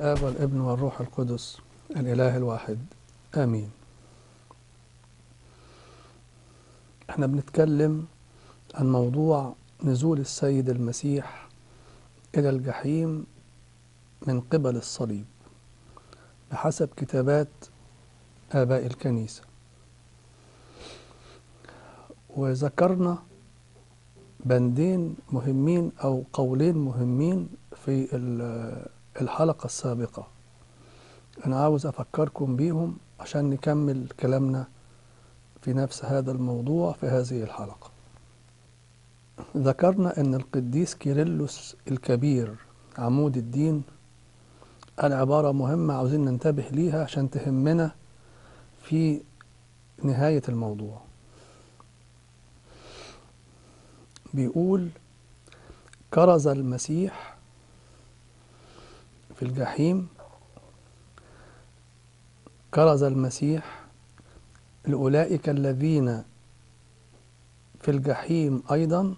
الآب والابن والروح القدس الإله الواحد آمين احنا بنتكلم عن موضوع نزول السيد المسيح إلى الجحيم من قبل الصليب بحسب كتابات آباء الكنيسة وذكرنا بندين مهمين أو قولين مهمين في الحلقة السابقة أنا عاوز أفكركم بيهم عشان نكمل كلامنا في نفس هذا الموضوع في هذه الحلقة ذكرنا أن القديس كيرلس الكبير عمود الدين قال عبارة مهمة عاوزين ننتبه ليها عشان تهمنا في نهاية الموضوع بيقول كرز المسيح في الجحيم كرز المسيح لأولئك الذين في الجحيم أيضا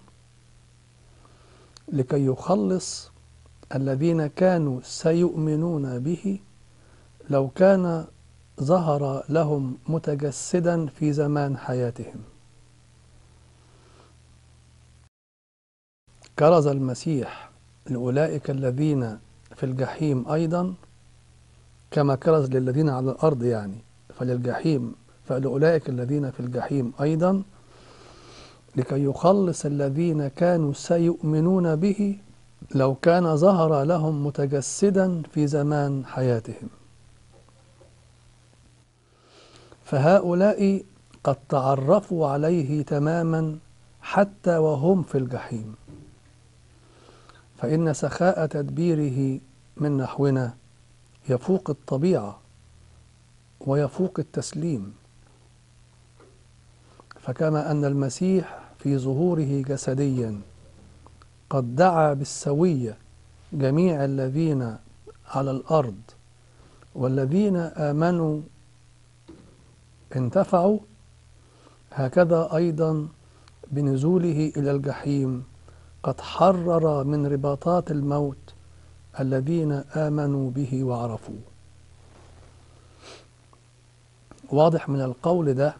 لكي يخلص الذين كانوا سيؤمنون به لو كان ظهر لهم متجسدا في زمان حياتهم كرز المسيح لأولئك الذين في الجحيم أيضا كما كرز للذين على الأرض يعني فللجحيم فلأولئك الذين في الجحيم أيضا لكي يخلص الذين كانوا سيؤمنون به لو كان ظهر لهم متجسدا في زمان حياتهم فهؤلاء قد تعرفوا عليه تماما حتى وهم في الجحيم فإن سخاء تدبيره من نحونا يفوق الطبيعة ويفوق التسليم فكما أن المسيح في ظهوره جسديا قد دعا بالسوية جميع الذين على الأرض والذين آمنوا انتفعوا هكذا أيضا بنزوله إلى الجحيم قد حرر من رباطات الموت الذين آمنوا به وعرفوه واضح من القول ده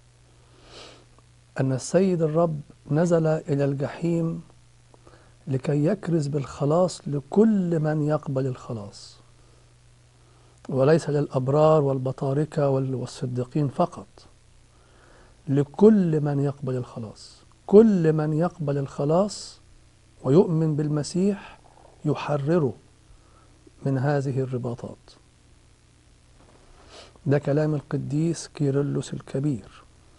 أن السيد الرب نزل إلى الجحيم لكي يكرز بالخلاص لكل من يقبل الخلاص وليس للأبرار والبطاركة والصديقين فقط لكل من يقبل الخلاص كل من يقبل الخلاص ويؤمن بالمسيح يحرره من هذه الرباطات ده كلام القديس كيرلس الكبير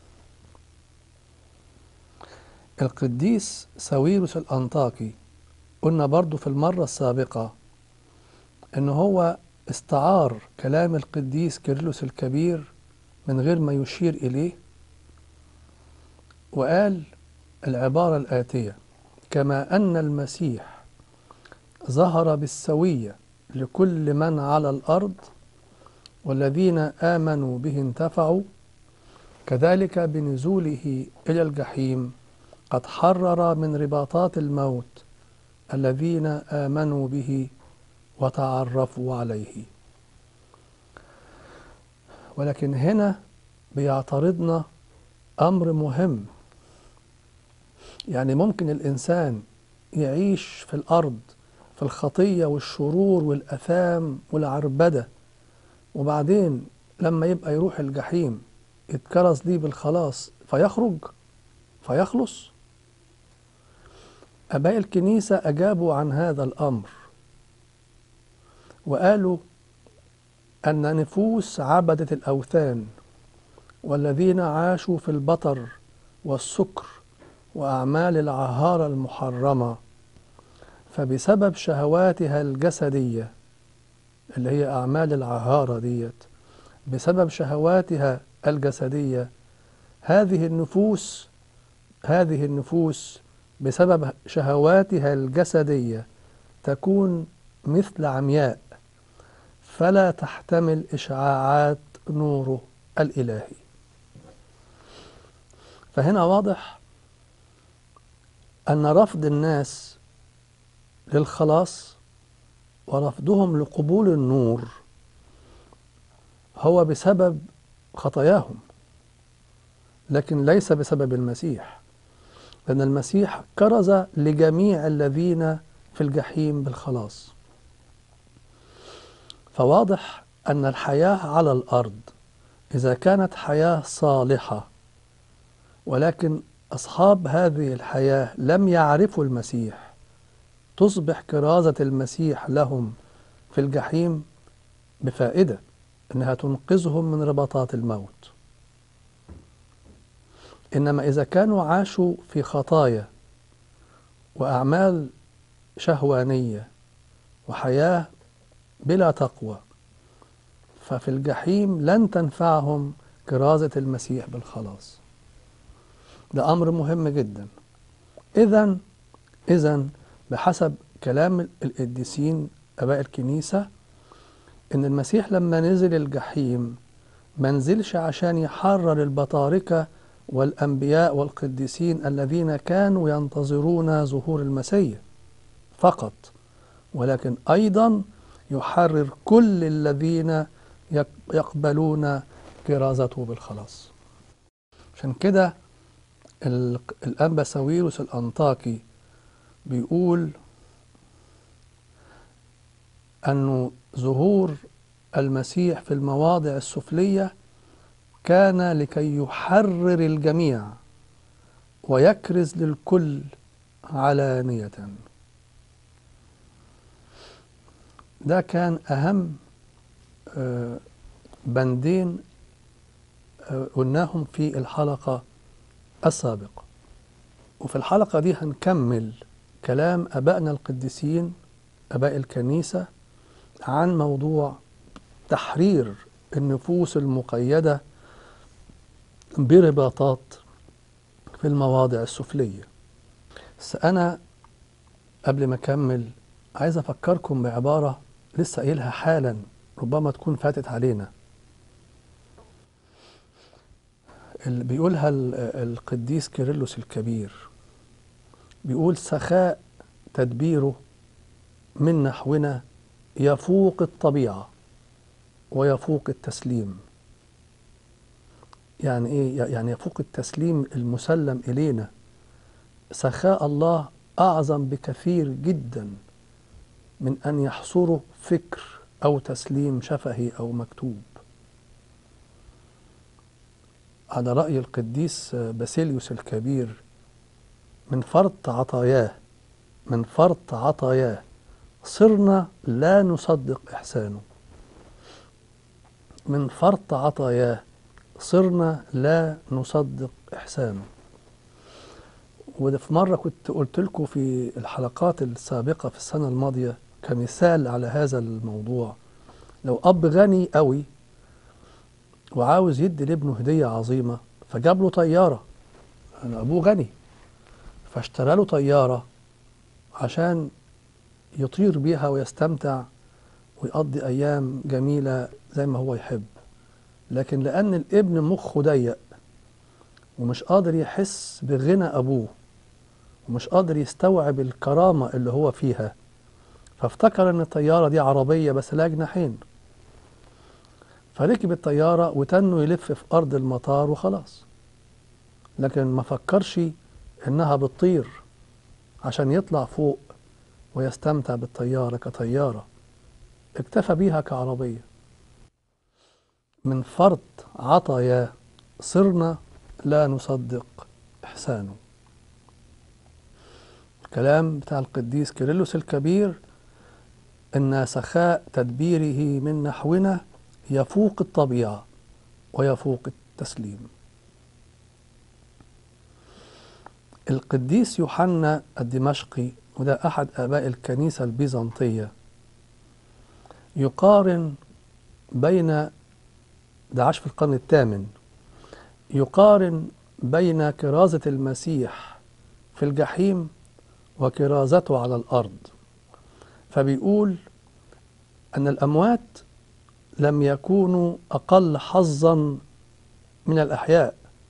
القديس ساويرس الأنطاكي قلنا برضو في المرة السابقة إن هو استعار كلام القديس كيرلس الكبير من غير ما يشير إليه وقال العبارة الآتية كما أن المسيح ظهر بالسوية لكل من على الأرض والذين آمنوا به انتفعوا كذلك بنزوله إلى الجحيم قد حرر من رباطات الموت الذين آمنوا به وتعرفوا عليه ولكن هنا بيعترضنا أمر مهم يعني ممكن الإنسان يعيش في الأرض في الخطية والشرور والأثام والعربدة وبعدين لما يبقى يروح الجحيم يتكرز ليه بالخلاص فيخرج فيخلص أباء الكنيسة أجابوا عن هذا الأمر وقالوا أن نفوس عبدة الأوثان والذين عاشوا في البطر والسكر وأعمال العهارة المحرمة فبسبب شهواتها الجسدية اللي هي أعمال العهارة ديت بسبب شهواتها الجسدية هذه النفوس هذه النفوس بسبب شهواتها الجسدية تكون مثل عمياء فلا تحتمل إشعاعات نوره الإلهي فهنا واضح أن رفض الناس للخلاص ورفضهم لقبول النور هو بسبب خطاياهم لكن ليس بسبب المسيح لأن المسيح كرز لجميع الذين في الجحيم بالخلاص فواضح أن الحياة على الأرض إذا كانت حياة صالحة ولكن أصحاب هذه الحياة لم يعرفوا المسيح تصبح كرازة المسيح لهم في الجحيم بفائدة أنها تنقذهم من ربطات الموت إنما إذا كانوا عاشوا في خطايا وأعمال شهوانية وحياة بلا تقوى ففي الجحيم لن تنفعهم كرازة المسيح بالخلاص ده أمر مهم جدا إذا إذا بحسب كلام القديسين أباء الكنيسة إن المسيح لما نزل الجحيم ما نزلش عشان يحرر البطاركة والأنبياء والقديسين الذين كانوا ينتظرون ظهور المسيح فقط ولكن أيضا يحرر كل الذين يقبلون كرازته بالخلاص عشان كده الأنبا ساويروس الأنطاكي بيقول أنه ظهور المسيح في المواضع السفلية كان لكي يحرر الجميع ويكرز للكل علانية ده كان أهم بندين قلناهم في الحلقة السابقة وفي الحلقة دي هنكمل كلام أبائنا القديسين أباء الكنيسة عن موضوع تحرير النفوس المقيدة برباطات في المواضع السفلية بس أنا قبل ما أكمل عايز أفكركم بعبارة لسه قايلها حالا ربما تكون فاتت علينا اللي بيقولها القديس كيرلس الكبير بيقول سخاء تدبيره من نحونا يفوق الطبيعة ويفوق التسليم يعني ايه يعني يفوق التسليم المسلم الينا سخاء الله اعظم بكثير جدا من ان يحصره فكر او تسليم شفهي او مكتوب على راي القديس باسيليوس الكبير من فرط عطاياه من فرط عطاياه صرنا لا نصدق احسانه من فرط عطاياه صرنا لا نصدق إحسانه وده في مرة كنت قلت لكم في الحلقات السابقة في السنة الماضية كمثال على هذا الموضوع لو أب غني قوي وعاوز يدي لابنه هدية عظيمة فجاب له طيارة أنا أبوه غني فاشترى له طيارة عشان يطير بيها ويستمتع ويقضي أيام جميلة زي ما هو يحب لكن لأن الابن مخه ضيق ومش قادر يحس بغنى أبوه ومش قادر يستوعب الكرامة اللي هو فيها فافتكر إن الطيارة دي عربية بس لها جناحين فركب الطيارة وتنه يلف في أرض المطار وخلاص لكن ما فكرش إنها بتطير عشان يطلع فوق ويستمتع بالطيارة كطيارة اكتفى بيها كعربية من فرط عطاياه صرنا لا نصدق إحسانه الكلام بتاع القديس كيرلس الكبير إن سخاء تدبيره من نحونا يفوق الطبيعة ويفوق التسليم القديس يوحنا الدمشقي وده أحد آباء الكنيسة البيزنطية يقارن بين ده عاش في القرن الثامن يقارن بين كرازة المسيح في الجحيم وكرازته على الأرض فبيقول أن الأموات لم يكونوا أقل حظا من الأحياء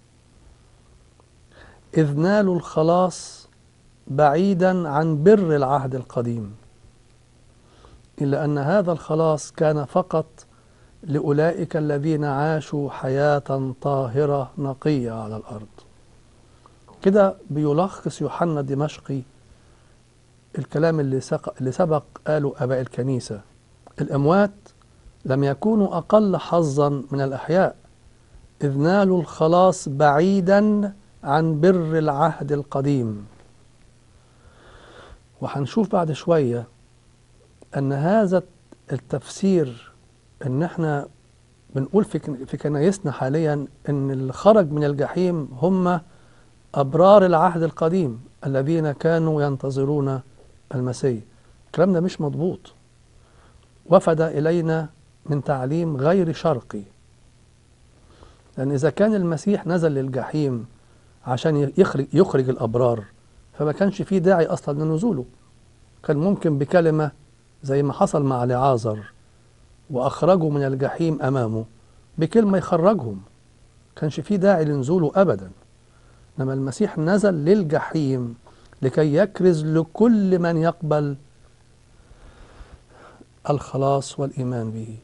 إذ نالوا الخلاص بعيدا عن بر العهد القديم إلا أن هذا الخلاص كان فقط لأولئك الذين عاشوا حياة طاهرة نقية على الأرض كده بيلخص يوحنا الدمشقي الكلام اللي, سق اللي سبق قاله آباء الكنيسة الأموات لم يكونوا أقل حظا من الأحياء إذ نالوا الخلاص بعيدا عن بر العهد القديم وهنشوف بعد شوية أن هذا التفسير أن احنا بنقول في في كنايسنا حاليا أن اللي خرج من الجحيم هم أبرار العهد القديم الذين كانوا ينتظرون المسيح الكلام ده مش مضبوط وفد إلينا من تعليم غير شرقي لأن إذا كان المسيح نزل للجحيم عشان يخرج, يخرج الأبرار فما كانش فيه داعي أصلا لنزوله كان ممكن بكلمة زي ما حصل مع لعازر وأخرجوا من الجحيم أمامه بكلمة يخرجهم كانش فيه داعي لنزوله أبدا إنما المسيح نزل للجحيم لكي يكرز لكل من يقبل الخلاص والإيمان به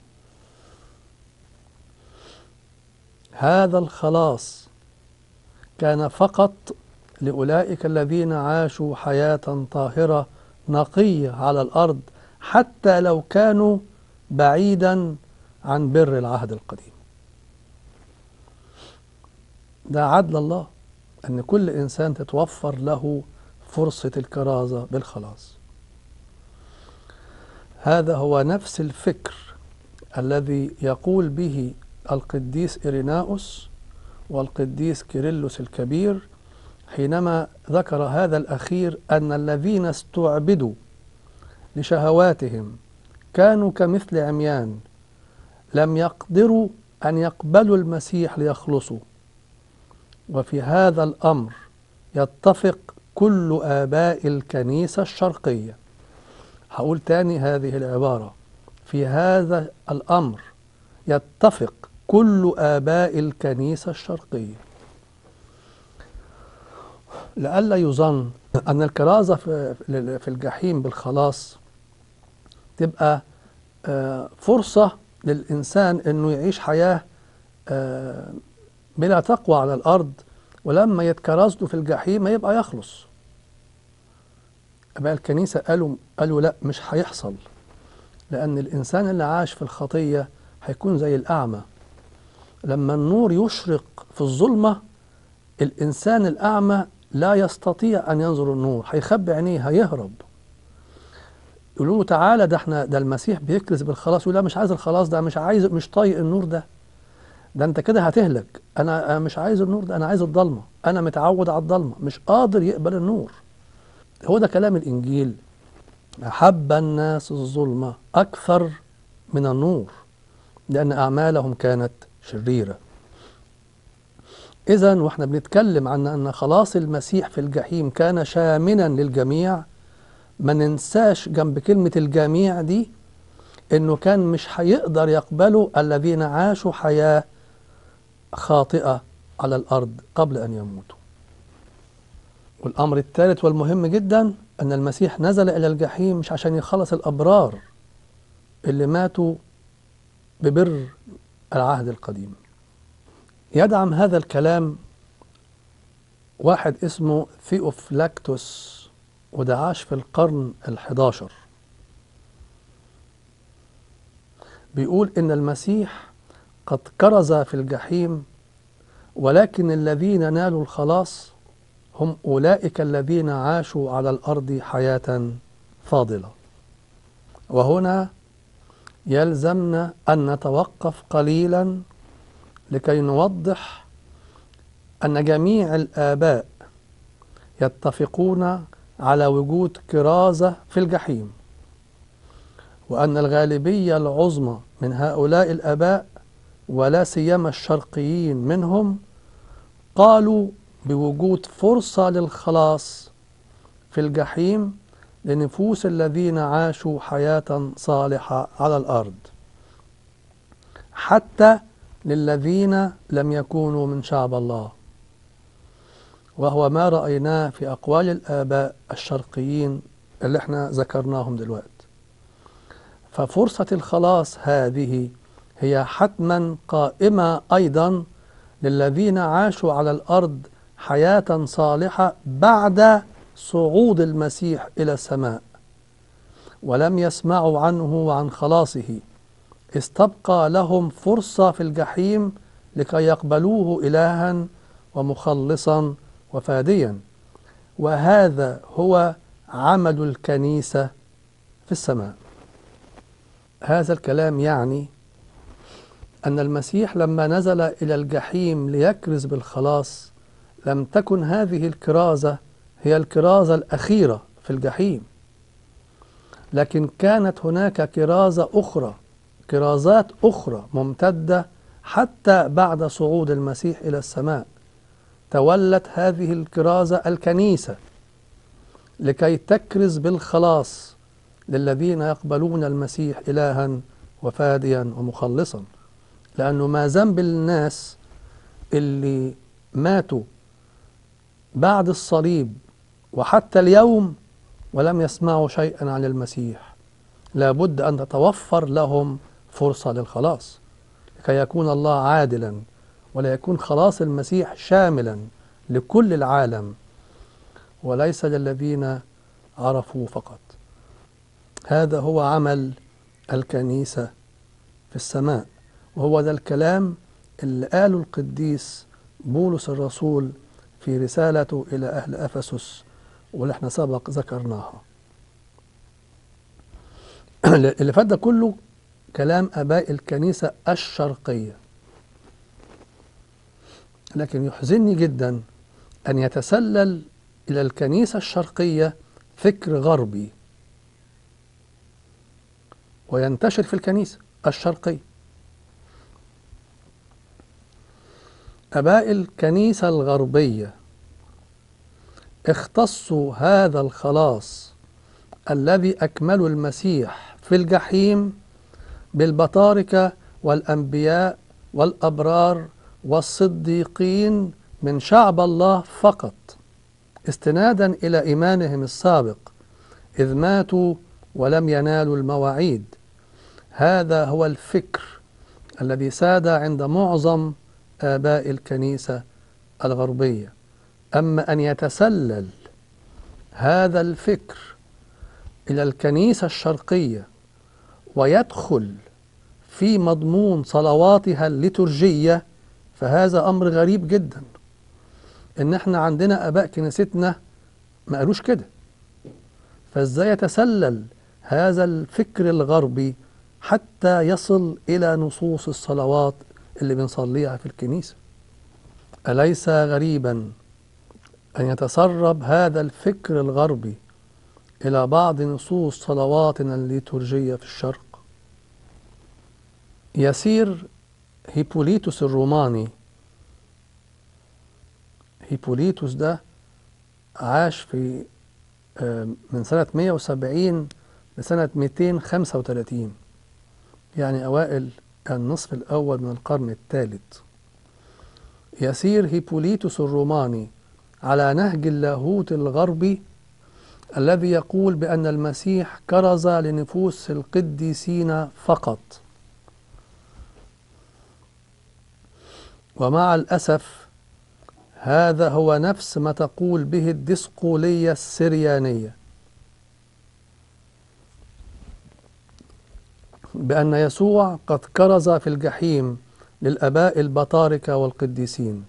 هذا الخلاص كان فقط لأولئك الذين عاشوا حياة طاهرة نقية على الأرض حتى لو كانوا بعيدا عن بر العهد القديم ده عدل الله أن كل إنسان تتوفر له فرصة الكرازة بالخلاص هذا هو نفس الفكر الذي يقول به القديس إريناؤس والقديس كيرلس الكبير حينما ذكر هذا الأخير أن الذين استعبدوا لشهواتهم كانوا كمثل عميان لم يقدروا أن يقبلوا المسيح ليخلصوا وفي هذا الأمر يتفق كل آباء الكنيسة الشرقية هقول تاني هذه العبارة في هذا الأمر يتفق كل آباء الكنيسة الشرقية لئلا يظن أن الكرازة في الجحيم بالخلاص تبقى فرصة للإنسان أنه يعيش حياة بلا تقوى على الأرض ولما يتكرز له في الجحيم يبقى يخلص أباء الكنيسة قالوا قالوا لا مش هيحصل لأن الإنسان اللي عاش في الخطية هيكون زي الأعمى لما النور يشرق في الظلمة الإنسان الأعمى لا يستطيع أن ينظر النور هيخبي عينيه هيهرب يقولوا له تعالى ده احنا ده المسيح بيكرز بالخلاص يقول لا مش عايز الخلاص ده مش عايز مش طايق النور ده ده انت كده هتهلك انا انا مش عايز النور ده انا عايز الضلمه انا متعود على الضلمه مش قادر يقبل النور هو ده كلام الانجيل احب الناس الظلمه اكثر من النور لان اعمالهم كانت شريره اذا واحنا بنتكلم عن ان خلاص المسيح في الجحيم كان شاملا للجميع ما ننساش جنب كلمه الجميع دي انه كان مش هيقدر يقبله الذين عاشوا حياه خاطئه على الارض قبل ان يموتوا والامر الثالث والمهم جدا ان المسيح نزل الى الجحيم مش عشان يخلص الابرار اللي ماتوا ببر العهد القديم يدعم هذا الكلام واحد اسمه ثيوفلاكتوس وده عاش في القرن الحداشر بيقول إن المسيح قد كرز في الجحيم ولكن الذين نالوا الخلاص هم أولئك الذين عاشوا على الأرض حياة فاضلة وهنا يلزمنا أن نتوقف قليلا لكي نوضح أن جميع الآباء يتفقون على وجود كرازة في الجحيم وأن الغالبية العظمى من هؤلاء الآباء ولا سيما الشرقيين منهم قالوا بوجود فرصة للخلاص في الجحيم لنفوس الذين عاشوا حياة صالحة على الأرض حتى للذين لم يكونوا من شعب الله وهو ما رأيناه في أقوال الآباء الشرقيين اللي احنا ذكرناهم دلوقتي ففرصة الخلاص هذه هي حتما قائمة أيضا للذين عاشوا على الأرض حياة صالحة بعد صعود المسيح إلى السماء ولم يسمعوا عنه وعن خلاصه استبقى لهم فرصة في الجحيم لكي يقبلوه إلها ومخلصا وفاديا وهذا هو عمل الكنيسة في السماء هذا الكلام يعني أن المسيح لما نزل إلى الجحيم ليكرز بالخلاص لم تكن هذه الكرازة هي الكرازة الأخيرة في الجحيم لكن كانت هناك كرازة أخرى كرازات أخرى ممتدة حتى بعد صعود المسيح إلى السماء تولت هذه الكرازة الكنيسة لكي تكرز بالخلاص للذين يقبلون المسيح إلها وفاديا ومخلصا لأنه ما ذنب الناس اللي ماتوا بعد الصليب وحتى اليوم ولم يسمعوا شيئا عن المسيح لابد أن تتوفر لهم فرصة للخلاص لكي يكون الله عادلا ولا يكون خلاص المسيح شاملا لكل العالم وليس للذين عرفوا فقط هذا هو عمل الكنيسة في السماء وهو ذا الكلام اللي قاله القديس بولس الرسول في رسالته إلى أهل أفسس واللي احنا سبق ذكرناها اللي فات ده كله كلام آباء الكنيسة الشرقية لكن يحزنني جدا أن يتسلل إلى الكنيسة الشرقية فكر غربي وينتشر في الكنيسة الشرقية أباء الكنيسة الغربية اختصوا هذا الخلاص الذي أكمله المسيح في الجحيم بالبطاركة والأنبياء والأبرار والصديقين من شعب الله فقط استنادا إلى إيمانهم السابق إذ ماتوا ولم ينالوا المواعيد هذا هو الفكر الذي ساد عند معظم آباء الكنيسة الغربية أما أن يتسلل هذا الفكر إلى الكنيسة الشرقية ويدخل في مضمون صلواتها الليتورجية فهذا أمر غريب جدا إن احنا عندنا آباء كنيستنا ما قالوش كده فازاي يتسلل هذا الفكر الغربي حتى يصل إلى نصوص الصلوات اللي بنصليها في الكنيسة أليس غريبا أن يتسرب هذا الفكر الغربي إلى بعض نصوص صلواتنا الليتورجية في الشرق يسير هيبوليتوس الروماني هيبوليتوس ده عاش في من سنة 170 لسنة 235 يعني أوائل النصف الأول من القرن الثالث يسير هيبوليتوس الروماني على نهج اللاهوت الغربي الذي يقول بأن المسيح كرز لنفوس القديسين فقط ومع الأسف هذا هو نفس ما تقول به الدسقولية السريانية بأن يسوع قد كرز في الجحيم للآباء البطاركة والقديسين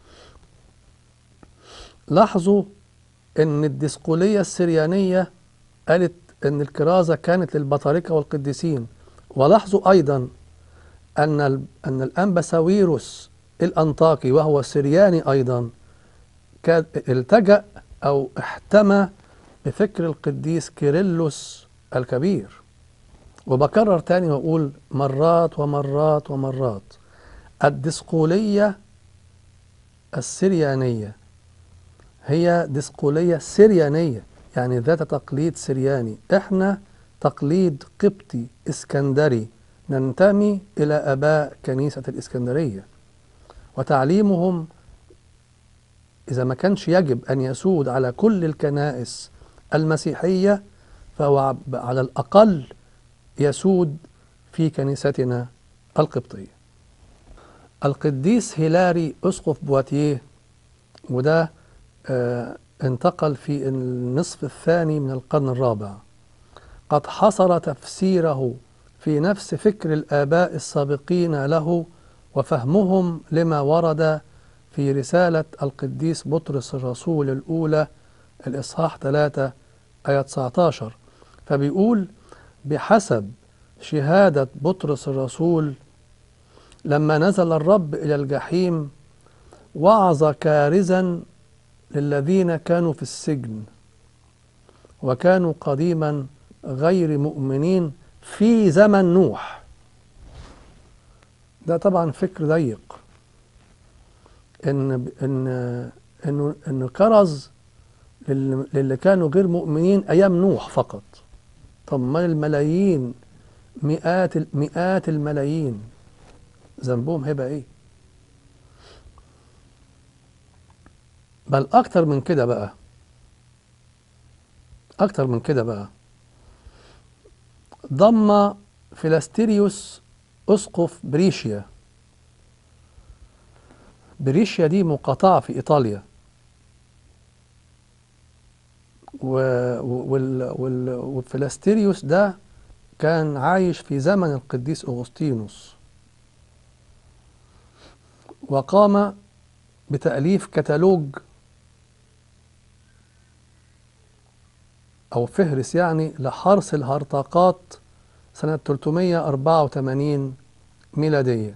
لاحظوا أن الدسقولية السريانية قالت أن الكرازة كانت للبطاركة والقديسين ولاحظوا أيضا أن أن الأنبا ساويروس الأنطاكي وهو سرياني أيضا كان التجأ أو احتمى بفكر القديس كيرلس الكبير وبكرر تاني وأقول مرات ومرات ومرات الدسقولية السريانية هي دسقولية سريانية يعني ذات تقليد سرياني احنا تقليد قبطي اسكندري ننتمي إلى أباء كنيسة الإسكندرية وتعليمهم إذا ما كانش يجب أن يسود على كل الكنائس المسيحية فهو على الأقل يسود في كنيستنا القبطية القديس هيلاري أسقف بواتيه وده آه انتقل في النصف الثاني من القرن الرابع قد حصر تفسيره في نفس فكر الآباء السابقين له وفهمهم لما ورد في رسالة القديس بطرس الرسول الأولى الإصحاح 3 آية 19 فبيقول بحسب شهادة بطرس الرسول لما نزل الرب إلى الجحيم وعظ كارزا للذين كانوا في السجن وكانوا قديما غير مؤمنين في زمن نوح ده طبعا فكر ضيق ان ان انه انه كرز للي كانوا غير مؤمنين ايام نوح فقط طب ما الملايين مئات مئات الملايين ذنبهم هيبقى ايه بل اكتر من كده بقى اكتر من كده بقى ضم فيلاستيريوس اسقف بريشيا بريشيا دي مقاطعة في إيطاليا وفلستيريوس ده كان عايش في زمن القديس أغسطينوس وقام بتأليف كتالوج أو فهرس يعني لحرس الهرطقات سنة 384 ميلادية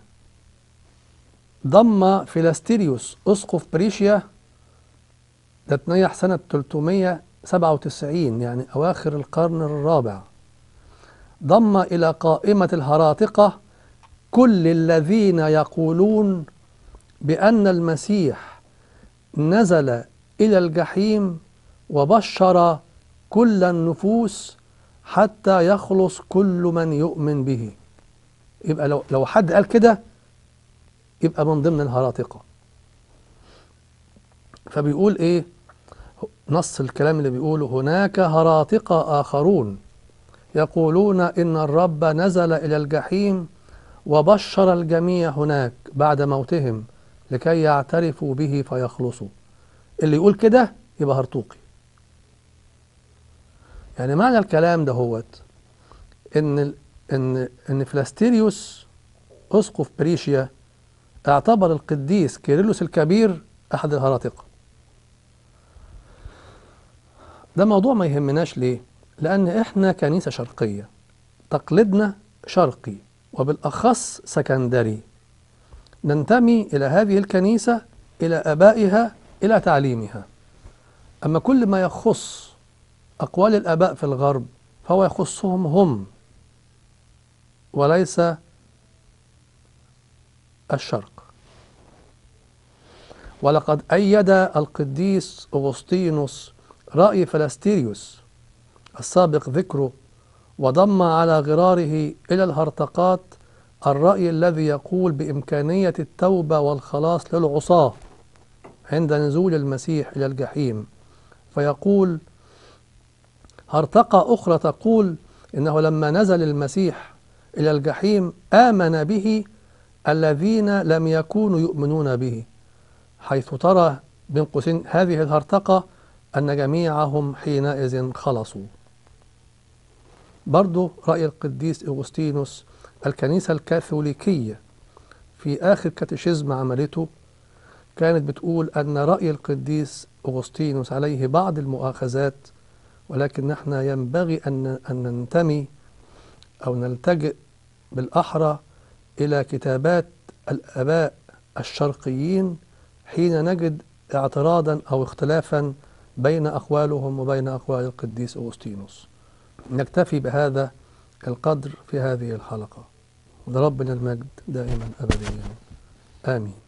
ضم فيلاستيريوس أسقف بريشيا ده تنيح سنة 397 يعني أواخر القرن الرابع ضم إلى قائمة الهراطقة كل الذين يقولون بأن المسيح نزل إلى الجحيم وبشر كل النفوس حتى يخلص كل من يؤمن به يبقى لو لو حد قال كده يبقى من ضمن الهراطقة فبيقول ايه نص الكلام اللي بيقوله هناك هراطقة آخرون يقولون إن الرب نزل إلى الجحيم وبشر الجميع هناك بعد موتهم لكي يعترفوا به فيخلصوا اللي يقول كده يبقى هرطوقي يعني معنى الكلام ده هوت ان ان ان فلاستيريوس اسقف بريشيا اعتبر القديس كيرلس الكبير احد الهراطقه ده موضوع ما يهمناش ليه لان احنا كنيسه شرقيه تقليدنا شرقي وبالاخص سكندري ننتمي الى هذه الكنيسه الى ابائها الى تعليمها اما كل ما يخص أقوال الآباء في الغرب فهو يخصهم هم وليس الشرق ولقد أيد القديس أغسطينوس رأي فلستيريوس السابق ذكره وضم على غراره إلى الهرطقات الرأي الذي يقول بإمكانية التوبة والخلاص للعصاة عند نزول المسيح إلى الجحيم فيقول هرطقة أخرى تقول إنه لما نزل المسيح إلى الجحيم آمن به الذين لم يكونوا يؤمنون به حيث ترى بين قوسين هذه الهرطقة أن جميعهم حينئذ خلصوا برضو رأي القديس أغسطينوس الكنيسة الكاثوليكية في آخر كاتيشيزم عملته كانت بتقول أن رأي القديس أغسطينوس عليه بعض المؤاخذات ولكن نحن ينبغي أن أن ننتمي أو نلتجئ بالأحرى إلى كتابات الآباء الشرقيين حين نجد اعتراضا أو اختلافا بين أقوالهم وبين أقوال القديس أغسطينوس نكتفي بهذا القدر في هذه الحلقة ولربنا المجد دائما أبديا آمين